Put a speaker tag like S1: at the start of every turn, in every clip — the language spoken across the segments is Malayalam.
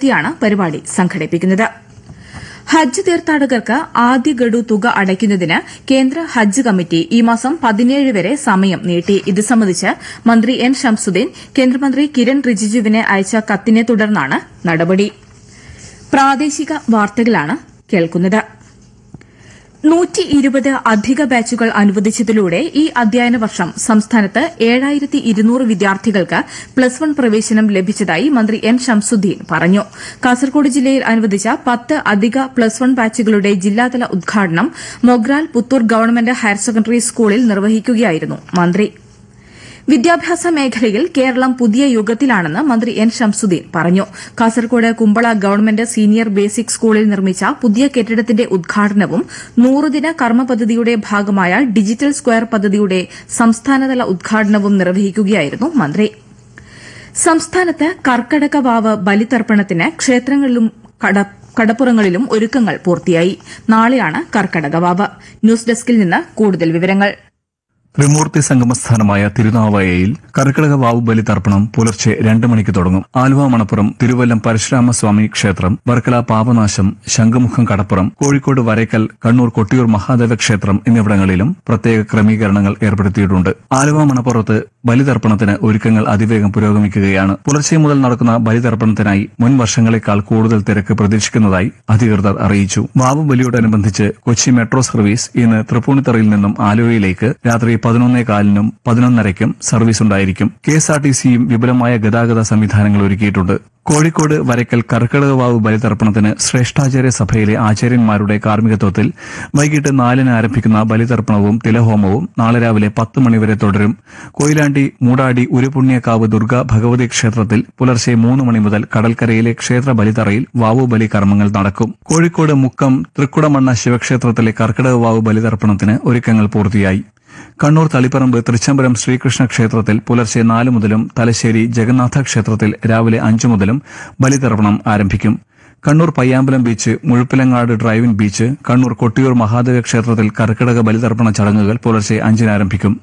S1: ഉൾപ്പെടുത്തിയാണ് പരിപാടി സംഘടിപ്പിക്കുന്നത് ഹജ്ജ് തീർത്ഥാടകർക്ക് ആദ്യ ഗഡു തുക അടയ്ക്കുന്നതിന് കേന്ദ്ര ഹജ്ജ് കമ്മിറ്റി ഈ മാസം പതിനേഴ് വരെ സമയം നീട്ടി ഇത് സംബന്ധിച്ച് മന്ത്രി എൻ ഷംസുദ്ദീൻ കേന്ദ്രമന്ത്രി കിരൺ റിജിജുവിന് അയച്ച കത്തിനെ തുടർന്നാണ് നടപടി പ്രാദേശിക വാർത്തകളാണ് കേൾക്കുന്നത് നൂറ്റി ഇരുപത് അധിക ബാച്ചുകൾ അനുവദിച്ചതിലൂടെ ഈ അധ്യയന വർഷം സംസ്ഥാനത്ത് ഏഴായിരത്തി ഇരുന്നൂറ് വിദ്യാർത്ഥികൾക്ക് പ്ലസ് വൺ പ്രവേശനം ലഭിച്ചതായി മന്ത്രി എൻ ഷംസുദ്ദീൻ പറഞ്ഞു കാസർകോട് ജില്ലയിൽ അനുവദിച്ച പത്ത് അധിക പ്ലസ് വൺ ബാച്ചുകളുടെ ജില്ലാതല ഉദ്ഘാടനം Mogral Puthur government higher secondary സ്കൂളിൽ നിർവഹിക്കുകയായിരുന്നു മന്ത്രി വിദ്യാഭ്യാസ മേഖലയിൽ കേരളം പുതിയ യുഗത്തിലാണെന്ന് മന്ത്രി എൻ ഷംസുദ്ദീൻ പറഞ്ഞു Kasaragod Kumbla government senior basic സ്കൂളിൽ നിർമ്മിച്ച പുതിയ കെട്ടിടത്തിന്റെ ഉദ്ഘാടനവും നൂറുദിന കർമ്മ പദ്ധതിയുടെ ഭാഗമായ ഡിജിറ്റൽ സ്ക്വയർ പദ്ധതിയുടെ സംസ്ഥാനതല ഉദ്ഘാടനവും നിർവഹിക്കുകയായിരുന്നു മന്ത്രി സംസ്ഥാനത്ത് കർക്കടക വാവ് ബലിതർപ്പണത്തിന് ക്ഷേത്രങ്ങളിലും കട കടപ്പുറങ്ങളിലും ഒരുക്കങ്ങൾ പൂർത്തിയായി നാളെയാണ് കർക്കടക വാവ് ന്യൂസ് ഡെസ്കിൽ നിന്ന് കൂടുതൽ വിവരങ്ങൾ
S2: ത്രിമൂർത്തി സംഗമസ്ഥാനമായ തിരുനാവായയിൽ കർക്കിടക വാവു ബലി തർപ്പണം പുലർച്ചെ രണ്ട് മണിക്ക് തുടങ്ങും ആലുവ മണപ്പുറം തിരുവല്ലം പരശുരാമസ്വാമി ക്ഷേത്രം വർക്കല പാപനാശം ശംഖുമുഖം കടപ്പുറം കോഴിക്കോട് വരയ്ക്കൽ കണ്ണൂർ കൊട്ടിയൂർ മഹാദേവ ക്ഷേത്രം എന്നിവിടങ്ങളിലും പ്രത്യേക ക്രമീകരണങ്ങൾ ഏർപ്പെടുത്തിയിട്ടുണ്ട് ആലുവ മണപ്പുറത്ത് ബലിതർപ്പണത്തിന് ഒരുക്കങ്ങൾ അതിവേഗം പുരോഗമിക്കുകയാണ് പുലർച്ചെ മുതൽ നടക്കുന്ന ബലിതർപ്പണത്തിനായി മുൻ വർഷങ്ങളെക്കാൾ കൂടുതൽ തിരക്ക് പ്രതീക്ഷിക്കുന്നതായി അധികൃതർ അറിയിച്ചു വാവു ബലിയോടനുബന്ധിച്ച് കൊച്ചി മെട്രോ സർവീസ് ഇന്ന് തൃപ്പൂണിത്തറയിൽ നിന്നും ആലുവയിലേക്ക് രാത്രി പതിനൊന്നേ കാലിനും പതിനൊന്നരയ്ക്കും സർവീസ് ഉണ്ടായിരിക്കും കെ എസ് ആർ ടി സിയും വിപുലമായ ഗതാഗത സംവിധാനങ്ങൾ ഒരുക്കിയിട്ടുണ്ട് കോഴിക്കോട് വരയ്ക്കൽ കർക്കിടകവാവ് ബലിതർപ്പണത്തിന് ശ്രേഷ്ഠാചാര്യ സഭയിലെ ആചാര്യന്മാരുടെ കാർമ്മികത്വത്തിൽ വൈകിട്ട് നാലിന് ആരംഭിക്കുന്ന ബലിതർപ്പണവും തിലഹോമവും നാളെ രാവിലെ പത്ത് മണിവരെ തുടരും കൊയിലാണ്ടി മൂടാടി ഉരുപുണ്യക്കാവ് ദുർഗ ഭഗവതി ക്ഷേത്രത്തിൽ പുലർച്ചെ മൂന്ന് മണി മുതൽ കടൽക്കരയിലെ ക്ഷേത്ര ബലിതറയിൽ വാവു ബലി കർമ്മങ്ങൾ നടക്കും കോഴിക്കോട് മുക്കം തൃക്കുടമണ്ണ ശിവക്ഷേത്രത്തിലെ കർക്കിടകവാവ് ബലിതർപ്പണത്തിന് ഒരുക്കങ്ങൾ പൂർത്തിയായി കണ്ണൂർ തളിപ്പറമ്പ് തൃച്ചംബരം ശ്രീകൃഷ്ണ ക്ഷേത്രത്തിൽ പുലർച്ചെ നാല് മുതലും തലശ്ശേരി ജഗന്നാഥ ക്ഷേത്രത്തിൽ രാവിലെ അഞ്ചു മുതലും ബലിതർപ്പണം ആരംഭിക്കും Kannur Payyambalam beach Muzhappilangad drive in beach Kannur Kottiyoor Mahadeva ക്ഷേത്രത്തിൽ കർക്കിടക ബലിതർപ്പണ ചടങ്ങുകൾ പുലർച്ചെ അഞ്ചിന് ആരംഭിക്കും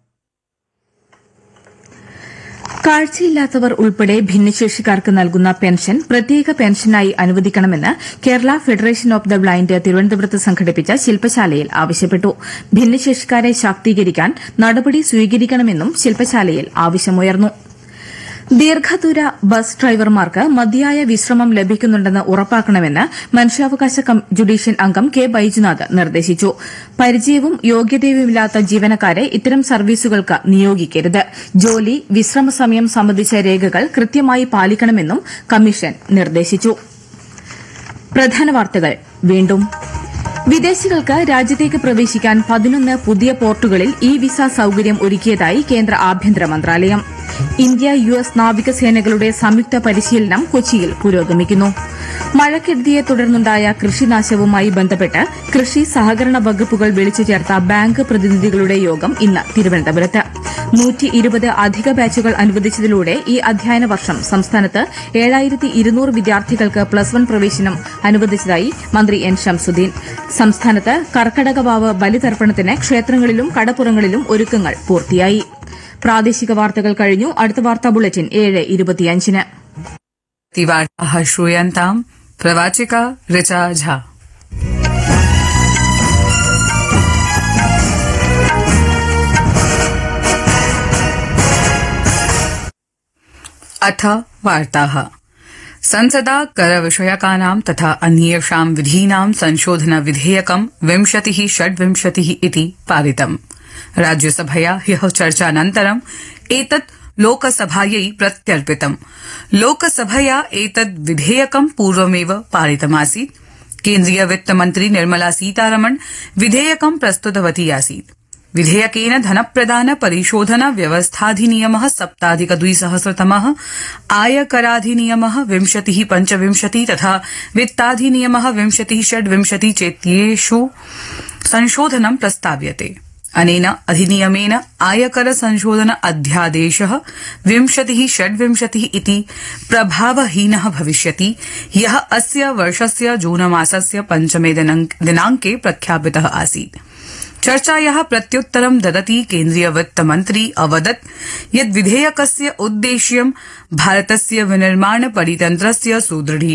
S1: കാഴ്ചയില്ലാത്തവർ ഉൾപ്പെടെ ഭിന്നശേഷിക്കാർക്ക് നൽകുന്ന പെൻഷൻ പ്രത്യേക പെൻഷനായി അനുവദിക്കണമെന്ന് Kerala federation of the blind തിരുവനന്തപുരത്ത് സംഘടിപ്പിച്ച ശില്പശാലയിൽ ആവശ്യപ്പെട്ടു ഭിന്നശേഷിക്കാരെ ശാക്തീകരിക്കാൻ നടപടി സ്വീകരിക്കണമെന്നും ശില്പശാലയിൽ ആവശ്യമുയർന്നു ദീർഘദൂര ബസ് ഡ്രൈവർമാർക്ക് മതിയായ വിശ്രമം ലഭിക്കുന്നുണ്ടെന്ന് ഉറപ്പാക്കണമെന്ന് മനുഷ്യാവകാശ കം- ജുഡീഷ്യൽ അംഗം കെ ബൈജുനാഥ് നിർദ്ദേശിച്ചു പരിചയവും യോഗ്യതയുമില്ലാത്ത ജീവനക്കാരെ ഇത്തരം സർവീസുകൾക്ക് നിയോഗിക്കരുത് ജോലി വിശ്രമ സമയം സംബന്ധിച്ച രേഖകൾ കൃത്യമായി പാലിക്കണമെന്നും കമ്മീഷൻ നിർദ്ദേശിച്ചു പ്രധാന വാർത്തകൾ വീണ്ടും വിദേശികൾക്ക് രാജ്യത്തേക്ക് പ്രവേശിക്കാൻ പതിനൊന്ന് പുതിയ പോർട്ടുകളിൽ ഇ വിസ സൌകര്യം ഒരുക്കിയതായി കേന്ദ്ര ആഭ്യന്തര മന്ത്രാലയം ഇന്ത്യ യു എസ് നാവികസേനകളുടെ സംയുക്ത പരിശീലനം കൊച്ചിയിൽ പുരോഗമിക്കുന്നു മഴക്കെടുതിയെ തുടർന്നുണ്ടായ കൃഷിനാശവുമായി ബന്ധപ്പെട്ട് കൃഷി സഹകരണ വകുപ്പുകൾ വിളിച്ചു ചേർത്ത ബാങ്ക് പ്രതിനിധികളുടെ യോഗം ഇന്ന് തിരുവനന്തപുരത്ത് നൂറ്റി ഇരുപത് അധിക ബാച്ചുകൾ അനുവദിച്ചതിലൂടെ ഈ അധ്യയന വർഷം സംസ്ഥാനത്ത് ഏഴായിരത്തി ഇരുന്നൂറ് വിദ്യാർത്ഥികൾക്ക് പ്ലസ് വൺ പ്രവേശനം അനുവദിച്ചതായി മന്ത്രി എൻ ഷംസുദ്ദീൻ സംസ്ഥാനത്ത് കർക്കടകവാവ് ബലിതർപ്പണത്തിന് ക്ഷേത്രങ്ങളിലും കടപ്പുറങ്ങളിലും ഒരുക്കങ്ങൾ പൂർത്തിയായി പ്രാദേശിക വാർത്തകൾ കഴിഞ്ഞു അടുത്ത വാർത്താ ബുള്ളറ്റിൻ ഏഴ് ഇരുപത്തിയഞ്ചിന്
S3: तिवार्ताः श्रूयन्ताम् प्रवाचिका ऋचा झा अथ वार्ताः संसदा करविषयकानां तथा अन्येषां विधीनां संशोधन विधेयकं विंशतिः षड्विंशतिः इति पारितम् राज्यसभया ह्यः चर्चानन्तरम् एतत् लोकसभायै प्रत्यर्पितम् लोकसभया एतद् विधेयकं पूर्वमेव पारितमासीत् केन्द्रीय वित्तमन्त्री निर्मला सीतारमण विधेयकं प्रस्तुतवती आसीत् विधेयकेन धनप्रदान परिशोधन व्यवस्थाधिनियम सप्ताधिक द्विसहस्रतम आयकराधिनियम विंशति पञ्चविंशति तथा वित्ताधिनियम विंशति षड्विंशति चेत्येषु संशोधनं प्रस्ताव्यते अनेन अधिनियमेन आयकर संशोधन अध्यादेश विंशति षड्विंशति इति प्रभावहीन भविष्यति य अस्य वर्षस्य जूनमासस्य पञ्चमे दिनांक- दिनांके प्रख्यापित आसीत् चर्चाया प्रत्युत्तरं ददती केन्द्रीय वित्तमन्त्री अवदत् यत् विधेयकस्य उद्देश्यं भारतस्य विनिर्माण परितन्त्रस्य सुदृढी